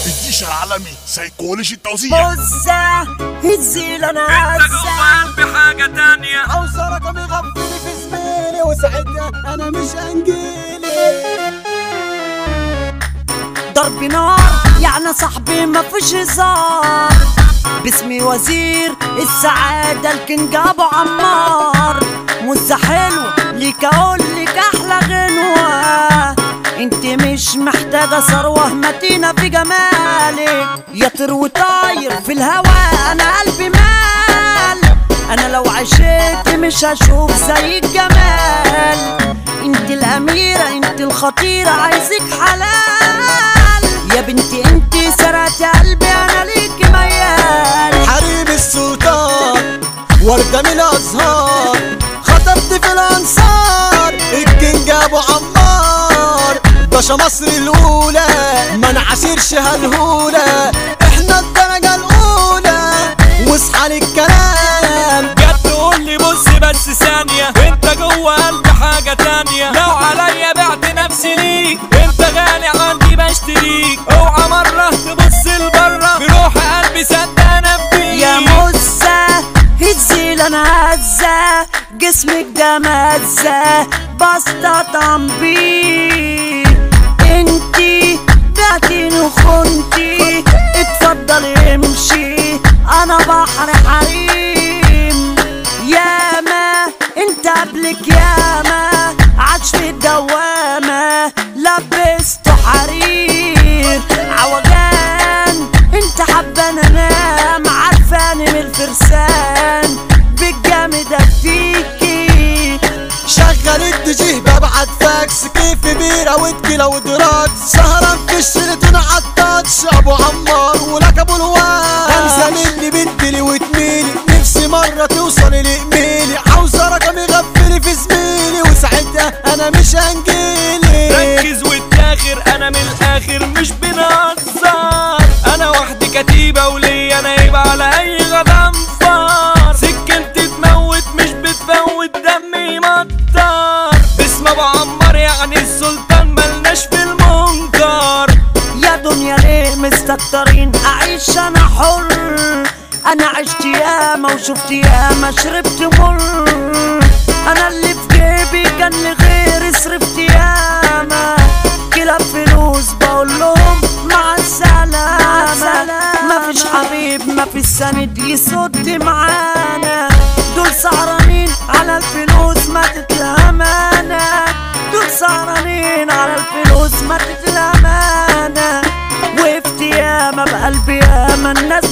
الجيش العالمي سيكولوجي التوزيع بصة هزيل انا انت عزة جوه قلبي حاجة تانية عاوز رقم يغفلي في زميلي وساعتها انا مش هنجيلي ضرب نار يعني صاحبي ما فيش هزار باسمي وزير السعادة الكينج ابو عمار مزة حلوة ليك اقول لك احلى غنوة انت مش محتاجة ثروة متينة في جمالك يا طير وطاير في الهوا انا قلبي مال انا لو عشت مش هشوف زي الجمال انت الاميرة انت الخطيرة عايزك حلال يا بنتي انت سرقت قلبي انا ليكي ميال حريم السلطان وردة من الأزهار خطبت في الأنصار الكينج أبو عمار باشا مصر الأولى ما نعاشرش هالهولة احنا الدرجة الأولى واصحى للكلام جت تقول لي بص بس ثانية انت جوه قلبي حاجة تانية لو عليا بعت نفسي ليك انت غالي عندي بشتريك اوعى مرة تبص لبره بروح قلبي صدق انا بديك يا مزة هزيل انا هزة جسمك ده مزة بسطة بيه انتي بعتيني وخنتي اتفضلي امشي انا بحر حريم ياما انت قبلك ياما عاش في الدوامة لبسته حرير عوجان انت حبان انام عارفاني من الفرسان بالجامدة فيكي شغل الدجيه ببعت فاكس كيف بيرة وتكيلة ودراكس سهران في الشريطين عالتاتش ابو عمار ولك ابو الواد خمسة مني بنتلي وتميلي نفسي مرة توصلي لإيميلي عاوزة رقم يغفلي في زميلي وساعتها انا مش هنجيلي ركز واتاخر انا من الاخر مش بنهزر انا وحدي كتيبة وليا انا يبقى على اي غضنفر سكنتي تموت مش بتفوت دمي مطر باسم ابو عمار يعني السلطان ملناش في المنكر يا دنيا ليه مستكترين اعيش انا حر انا عشت ياما وشفت ياما شربت مر انا اللي في جيبي كان لغيري صرفت ياما كلا فلوس بقول لهم مع السلامة ما فيش حبيب ما فيش سند يسد معانا دول سهرانين على الفلوس ما تتلامانا دول سهرانين على الفلوس ما تتلامانا وقفت ياما بقلبي ياما الناس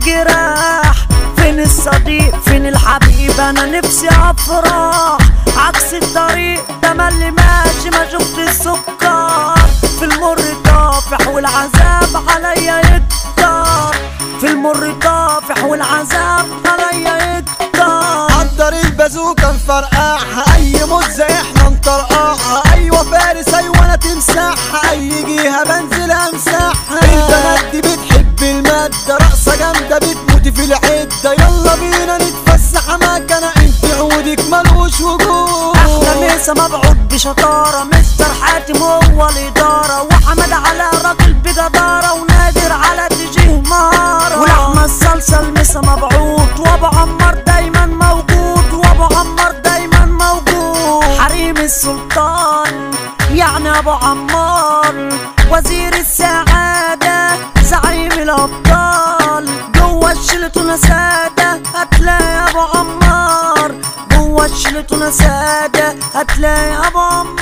بتجرح فين الصديق فين الحبيب انا نفسي افرح عكس الطريق ده ما اللي ماشي ما شفت السكر في المر طافح والعذاب عليا يكتر في المر طافح والعذاب عليا يكتر حضر البازوكا نفرقعها اي مزة احنا نطرقعها ايوه فارس ايوه انا تمسحها اي جهة بنزل امسحها البنات دي بتحب المادة رقصة جامدة بتموتي في العدة يلا بينا نتفسح مكانة انت عودك ملوش وجود احلى مسا مبعوث بشطارة مستر حاتم هو الإدارة وحمد على راجل بجدارة ونادر على تجيه مهارة ولحمة الصلصة المسا مبعوث وابو عمار دايما موجود وابو عمار دايما موجود حريم السلطان يعني ابو عمار وزير السعادة زعيم الأبطال جوه الشلة سادة هتلاقي ابو عمار جوه الشلة سادة هتلاقي ابو عمار